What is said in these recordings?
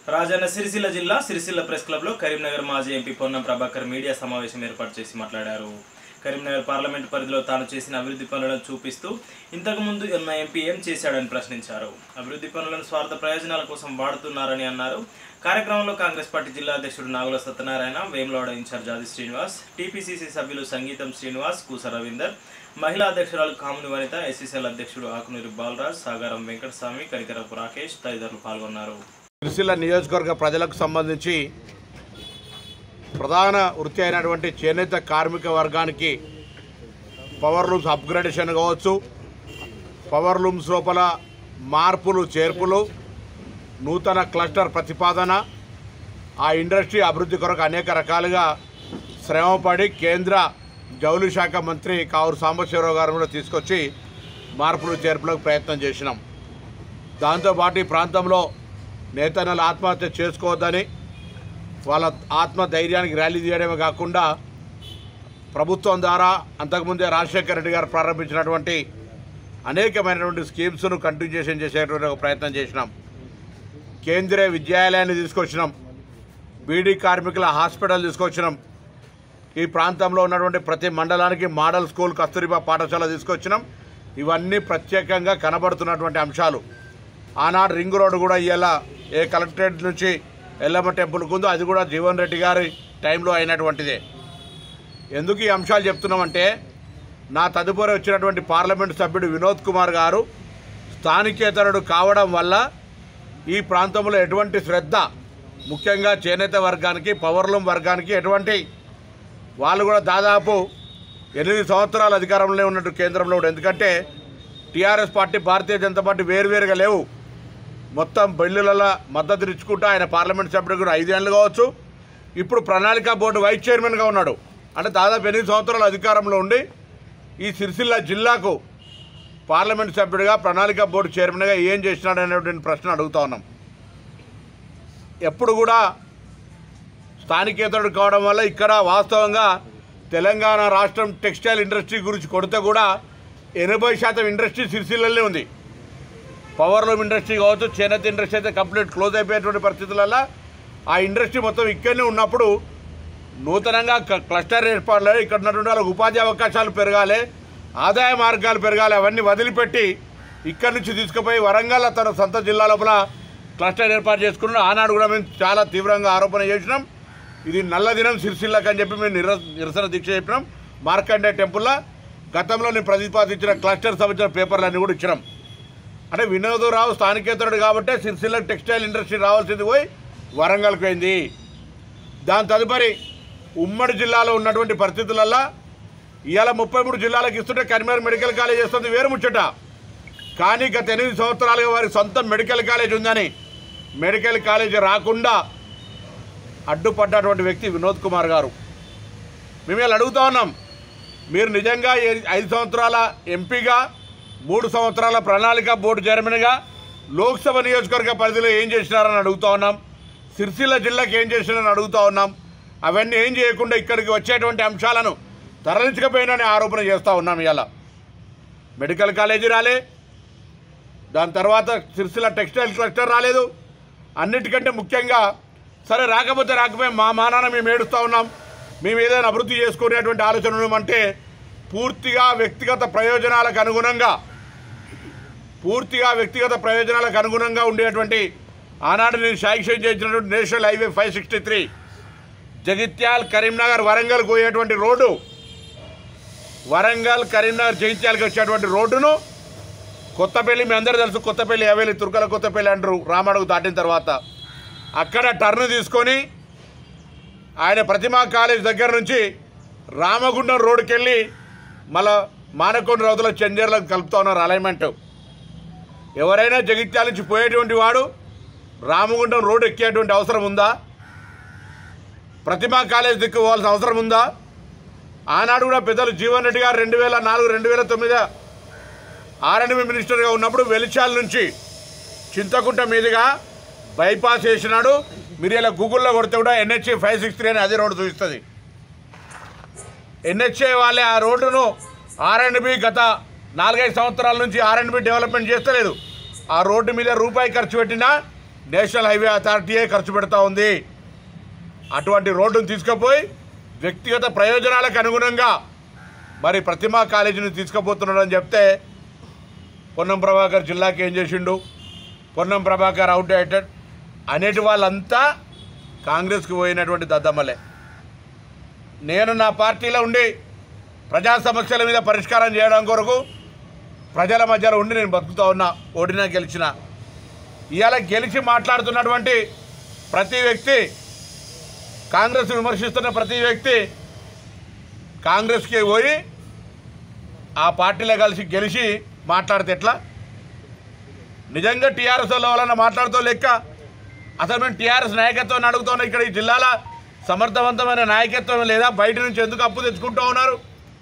రాజన్న సిరిసిల్ల జిల్లా సిరిసిల్ల ప్రెస్ క్లబ్లో కరీంనగర్ మాజీ ఎంపీ పొన్నం ప్రభాకర్ మీడియా సమావేశం ఏర్పాటు చేసి మాట్లాడారు కరీంనగర్ పార్లమెంట్ పరిధిలో తాను చేసిన అభివృద్ధి పనులను చూపిస్తూ ఇంతకుముందు ఉన్న ఎంపీ ఏం చేశాడని ప్రశ్నించారు అభివృద్ధి పనులను స్వార్థ ప్రయోజనాల కోసం వాడుతున్నారని అన్నారు కార్యక్రమంలో కాంగ్రెస్ పార్టీ జిల్లా అధ్యక్షుడు నాగుల సత్యనారాయణ వేములవాడ ఇన్ఛార్జ్ ఆది శ్రీనివాస్ టీపీసీసీ సభ్యులు సంగీతం శ్రీనివాస్ కూస రవీందర్ మహిళా అధ్యక్షురాలు కాముని వనిత ఎస్సీసీఎల్ అధ్యక్షుడు ఆకునూరి బాలరాజ్ సాగారం వెంకటస్వామి కరికరపు రాకేష్ తదితరులు పాల్గొన్నారు సిరిసిల్ల నియోజకవర్గ ప్రజలకు సంబంధించి ప్రధాన వృత్తి అయినటువంటి చేనేత కార్మిక వర్గానికి పవర్ లూమ్స్ అప్గ్రేడేషన్ కావచ్చు పవర్ లూమ్స్ లోపల మార్పులు చేర్పులు నూతన క్లస్టర్ ప్రతిపాదన ఆ ఇండస్ట్రీ అభివృద్ధి కొరకు అనేక రకాలుగా శ్రమపడి కేంద్ర జౌళి శాఖ మంత్రి కావురు సాంబశివరావు గారు కూడా తీసుకొచ్చి మార్పులు చేర్పులకు ప్రయత్నం చేసినాం దాంతోపాటు ఈ ప్రాంతంలో నేతన్నలు ఆత్మహత్య చేసుకోవద్దని వాళ్ళ ఆత్మ ధైర్యానికి ర్యాలీ తీయడమే కాకుండా ప్రభుత్వం ద్వారా అంతకుముందే రాజశేఖర రెడ్డి గారు ప్రారంభించినటువంటి అనేకమైనటువంటి స్కీమ్స్ను కంటిన్యూషన్ చేసేటువంటి ఒక ప్రయత్నం చేసినాం కేంద్రీయ విద్యాలయాన్ని తీసుకొచ్చినాం బీడీ కార్మికుల హాస్పిటల్ తీసుకొచ్చినాం ఈ ప్రాంతంలో ఉన్నటువంటి ప్రతి మండలానికి మోడల్ స్కూల్ కస్తూరిబా పాఠశాల తీసుకొచ్చినాం ఇవన్నీ ప్రత్యేకంగా కనబడుతున్నటువంటి అంశాలు ఆనాడు రింగ్ రోడ్డు కూడా ఇవాళ ఏ కలెక్టరేట్ నుంచి ఎల్లమ్మ టెంపుల్కి ఉందో అది కూడా జీవన్ రెడ్డి గారి టైంలో అయినటువంటిదే ఎందుకు ఈ అంశాలు చెప్తున్నామంటే నా తదుపరి వచ్చినటువంటి పార్లమెంటు సభ్యుడు వినోద్ కుమార్ గారు స్థానికేతరుడు కావడం వల్ల ఈ ప్రాంతంలో ఎటువంటి శ్రద్ధ ముఖ్యంగా చేనేత వర్గానికి పవర్లూమ్ వర్గానికి ఎటువంటి వాళ్ళు కూడా దాదాపు ఎనిమిది సంవత్సరాలు అధికారంలో ఉన్నట్టు కేంద్రంలో కూడా ఎందుకంటే TRS party Bharatiya Janata party వేరువేరుగా లేవు మొత్తం బిల్లులలో మద్దతు ఇచ్చుకుంటూ ఆయన పార్లమెంట్ సభ్యుడు కూడా ఐదేళ్ళు కావచ్చు ఇప్పుడు ప్రణాళిక బోర్డు వైస్ చైర్మన్గా ఉన్నాడు అంటే దాదాపు ఎనిమిది సంవత్సరాలు అధికారంలో ఉండి ఈ సిరిసిల్ల జిల్లాకు పార్లమెంట్ సభ్యుడిగా ప్రణాళిక బోర్డు చైర్మన్గా ఏం చేసినాడు అనేటువంటి ప్రశ్న అడుగుతా ఉన్నాం ఎప్పుడు కూడా స్థానికేతరుడు కావడం వల్ల ఇక్కడ వాస్తవంగా తెలంగాణ రాష్ట్రం టెక్స్టైల్ ఇండస్ట్రీ గురించి కొడితే కూడా ఎనభై శాతం ఇండస్ట్రీ సిరిసిల్లనే ఉంది పవర్లూమ్ ఇండస్ట్రీ కావచ్చు చేనేత ఇండస్ట్రీ అయితే కంప్లీట్ క్లోజ్ అయిపోయేటువంటి పరిస్థితులలో ఆ ఇండస్ట్రీ మొత్తం ఇక్కడనే ఉన్నప్పుడు నూతనంగా క- క్లస్టర్ ఏర్పాట్లు ఇక్కడ ఉన్నటువంటి వాళ్ళకి ఉపాధి అవకాశాలు పెరగాలి ఆదాయ మార్గాలు పెరగాలి అవన్నీ వదిలిపెట్టి ఇక్కడి నుంచి తీసుకుపోయి వరంగల్ తన సొంత జిల్లా లోపల క్లస్టర్ ఏర్పాటు చేసుకున్నాం ఆనాడు కూడా మేము చాలా తీవ్రంగా ఆరోపణ చేసినాం ఇది నల్ల దినం సిరిసిల్లకి అని చెప్పి మేము నిర నిరసన దీక్ష చెప్పినాం మార్కండే టెంపుల్లో గతంలో నేను ప్రతిపాదించిన క్లస్టర్ సంబంధించిన పేపర్లన్నీ కూడా ఇచ్చినాం అంటే వినోదరావు స్థానికేతరుడు కాబట్టి సిరిసిల్ల టెక్స్టైల్ ఇండస్ట్రీ రావాల్సింది పోయి వరంగల్కి పోయింది దాని తదుపరి ఉమ్మడి జిల్లాలో ఉన్నటువంటి పరిస్థితులల్లో ఇవాళ ముప్పై మూడు జిల్లాలకు ఇస్తుంటే కరీంనగర్ మెడికల్ కాలేజ్ చేస్తుంది వేరు ముచ్చట కానీ గత ఎనిమిది సంవత్సరాలుగా వారి సొంత మెడికల్ కాలేజ్ ఉందని మెడికల్ కాలేజ్ రాకుండా అడ్డుపడ్డటువంటి వ్యక్తి వినోద్ కుమార్ గారు మేము ఇలా అడుగుతా ఉన్నాం మీరు నిజంగా ఏ- ఐదు సంవత్సరాల ఎంపీగా మూడు సంవత్సరాల ప్రణాళిక బోర్డు చైర్మన్గా లోక్సభ నియోజకవర్గ పరిధిలో ఏం చేసినారని అడుగుతా ఉన్నాం సిరిసిల్ల జిల్లాకి ఏం చేసినారని అడుగుతా ఉన్నాం అవన్నీ ఏం చేయకుండా ఇక్కడికి వచ్చేటువంటి అంశాలను తరలించకపోయినని ఆరోపణ చేస్తూ ఉన్నాం ఇవాళ మెడికల్ కాలేజీ రాలే దాని తర్వాత సిరిసిల్ల టెక్స్టైల్ క్లస్టర్ రాలేదు అన్నిటికంటే ముఖ్యంగా సరే రాకపోతే రాకపోయి మా మానాన మేము ఏడుస్తూ ఉన్నాం మేము ఏదైనా అభివృద్ధి చేసుకునేటువంటి ఆలోచన ఉన్నామంటే పూర్తిగా వ్యక్తిగత ప్రయోజనాలకు అనుగుణంగా పూర్తిగా వ్యక్తిగత ప్రయోజనాలకు అనుగుణంగా ఉండేటువంటి ఆనాడు నేను శాంక్షన్ చేసినటువంటి national highway five sixty three Jagtial Karimnagar Warangal పోయేటువంటి రోడ్డు వరంగల్ కరీంనగర్ జగిత్యాలకు వచ్చేటువంటి రోడ్డును కొత్తపల్లి మీ అందరూ తెలుసు కొత్తపల్లి హవేలి తుర్కల కొత్తపల్లి అంటారు రామడుగు దాటిన తర్వాత అక్కడ టర్న్ తీసుకొని ఆయన ప్రతిమా కాలేజ్ దగ్గర నుంచి రామగుండం రోడ్డుకి వెళ్ళి మళ్ళా మానకొండ రౌతుల చంజర్లకు కలుపుతా ఉన్నారు అలైన్మెంట్ ఎవరైనా జగిత్యాల నుంచి పోయేటువంటి వాడు రామగుండం రోడ్డు ఎక్కేటువంటి అవసరం ఉందా ప్రతిమా కాలేజ్ దిక్కు పోవాల్సిన అవసరం ఉందా ఆనాడు కూడా పెద్దలు జీవన్ రెడ్డి గారు రెండు వేల నాలుగు రెండు వేల తొమ్మిది ఆర్ఎండ్బి మినిస్టర్గా ఉన్నప్పుడు వెలిచాల నుంచి చింతకుంట మీదుగా బైపాస్ చేసినాడు మీరు ఇలా గూగుల్లో కొడితే కూడా ఎన్హెచ్ఏ ఫైవ్ సిక్స్ త్రీ అని అదే రోడ్డు చూపిస్తుంది ఎన్హెచ్ఏ వాళ్ళే ఆ రోడ్డును ఆర్ఎండ్బి గత నాలుగైదు సంవత్సరాల నుంచి ఆర్ఎండ్బి డెవలప్మెంట్ చేస్తలేదు ఆ రోడ్డు మీద రూపాయి ఖర్చు పెట్టినా నేషనల్ హైవే అథారిటీయే ఖర్చు పెడతా ఉంది అటువంటి రోడ్డును తీసుకుపోయి వ్యక్తిగత ప్రయోజనాలకు అనుగుణంగా మరి ప్రతిమా కాలేజీని తీసుకుపోతున్నాడని చెప్తే పొన్నం ప్రభాకర్ జిల్లాకి ఏం చేసిండు పొన్నం ప్రభాకర్ అవుట్ డేటెడ్ అనేటి వాళ్ళంతా కాంగ్రెస్కి పోయినటువంటి దద్దమ్మలే నేను నా పార్టీలో ఉండి ప్రజా సమస్యల మీద పరిష్కారం చేయడం కొరకు ప్రజల మధ్యలో ఉండి నేను బతుకుతా ఉన్నా ఓడినా గెలిచిన ఇవాళ గెలిచి మాట్లాడుతున్నటువంటి ప్రతి వ్యక్తి కాంగ్రెస్ విమర్శిస్తున్న ప్రతి వ్యక్తి కాంగ్రెస్కి పోయి ఆ పార్టీలో కలిసి గెలిచి మాట్లాడితే ఎట్లా నిజంగా టీఆర్ఎస్ వాళ్ళన్న మాట్లాడుతూ లెక్క అసలు మేము టీఆర్ఎస్ నాయకత్వాన్ని అడుగుతున్నాం ఇక్కడ ఈ జిల్లాల సమర్థవంతమైన నాయకత్వం లేదా బయట నుంచి ఎందుకు అప్పు తెచ్చుకుంటూ ఉన్నారు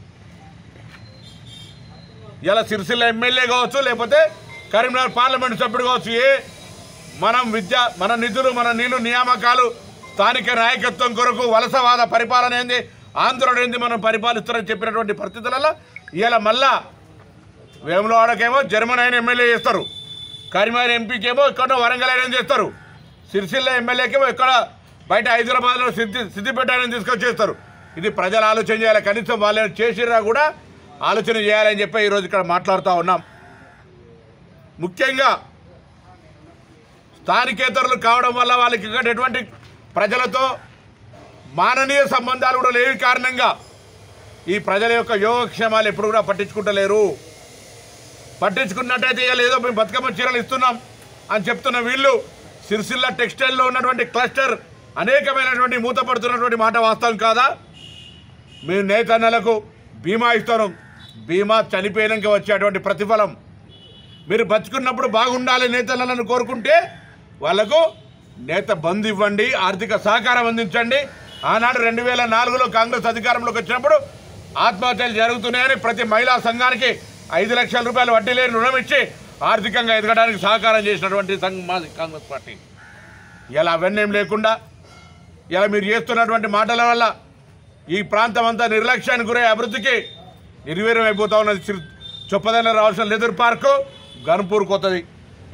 ఇలా సిరిసిల్ల ఎమ్మెల్యే కావచ్చు లేకపోతే కరీంనగర్ పార్లమెంట్ సభ్యుడు కావచ్చు ఏ మనం విద్య మన నిధులు మన నీళ్లు నియామకాలు స్థానిక నాయకత్వం కొరకు వలసవాద పరిపాలన ఏంది ఆంధ్రుడు ఏంది మనం పరిపాలిస్తారని చెప్పినటువంటి పరిస్థితులలో ఇవాళ మళ్ళా వేములవాడకేమో జర్మన్ అయిన ఎమ్మెల్యే చేస్తారు కరీంనగర్ ఎంపీకేమో ఎక్కడో వరంగల్ ఆయన చేస్తారు సిరిసిల్ల ఎమ్మెల్యేకేమో ఎక్కడ బయట హైదరాబాద్లో సిద్ధి సిద్దిపేట ఆయన తీసుకొచ్చేస్తారు ఇది ప్రజలు ఆలోచన చేయాలి కనీసం వాళ్ళు చేసిరా కూడా ఆలోచన చేయాలని చెప్పి ఈరోజు ఇక్కడ మాట్లాడుతూ ఉన్నాం ముఖ్యంగా స్థానికేతరులు కావడం వల్ల వాళ్ళకి ఇక్కడ ఎటువంటి ప్రజలతో మాననీయ సంబంధాలు కూడా లేని కారణంగా ఈ ప్రజల యొక్క యోగక్షేమాలు ఎప్పుడు కూడా పట్టించుకుంటలేరు పట్టించుకున్నట్టయితే ఇవాళ ఏదో మేము బతుకమ్మ చీరలు ఇస్తున్నాం అని చెప్తున్న వీళ్ళు సిరిసిల్ల టెక్స్టైల్లో ఉన్నటువంటి క్లస్టర్ అనేకమైనటువంటి మూతపడుతున్నటువంటి మాట వాస్తవం కాదా మేము నేతన్నలకు బీమా ఇస్తాను బీమా చనిపోయినాక వచ్చేటువంటి ప్రతిఫలం మీరు బతుకున్నప్పుడు బాగుండాలి నేతలను కోరుకుంటే వాళ్ళకు నేత బంధు ఇవ్వండి ఆర్థిక సహకారం అందించండి ఆనాడు రెండు వేల నాలుగులో కాంగ్రెస్ అధికారంలోకి వచ్చినప్పుడు ఆత్మహత్యలు జరుగుతున్నాయని ప్రతి మహిళా సంఘానికి ఐదు లక్షల రూపాయలు వడ్డీ లేని రుణం ఇచ్చి ఆర్థికంగా ఎదగడానికి సహకారం చేసినటువంటి సంఘం మాది కాంగ్రెస్ పార్టీ ఇలా అవన్నీ ఏం లేకుండా ఇలా మీరు చేస్తున్నటువంటి మాటల వల్ల ఈ ప్రాంతం అంతా నిర్లక్ష్యానికి గురై అభివృద్ధికి నిర్వీర్యం అయిపోతా ఉన్నది చిరు- చొప్పదండ రావాల్సిన లెదర్ పార్కు గన్పూర్ కొత్తది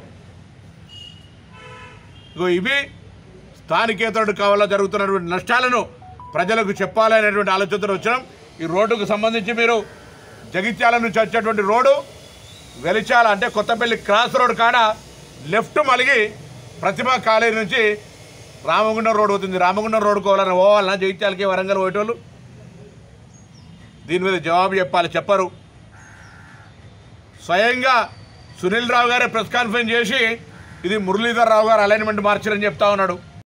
ఇగో ఇవి స్థానికేతరుడు కావాలో జరుగుతున్నటువంటి నష్టాలను ప్రజలకు చెప్పాలనేటువంటి ఆలోచనతో వచ్చినాం ఈ రోడ్డుకు సంబంధించి మీరు జగిత్యాల నుంచి వచ్చేటువంటి రోడ్డు వెలిచాల అంటే కొత్తపల్లి క్రాస్ రోడ్ కాడ లెఫ్ట్ మలిగి ప్రతిభా కాలేజీ నుంచి రామగుండం రోడ్ అవుతుంది రామగుండం రోడ్డు పోవాలన్నా పోవాలన్నా జగిత్యాలకి వరంగల్ పోయేటోళ్ళు దీని మీద జవాబు చెప్పాలి చెప్పరు స్వయంగా సునీల్ రావు గారే ప్రెస్ కాన్ఫరెన్స్ చేసి ఇది మురళీధర్ రావు గారు అలైన్మెంట్ మార్చారని చెప్తా ఉన్నాడు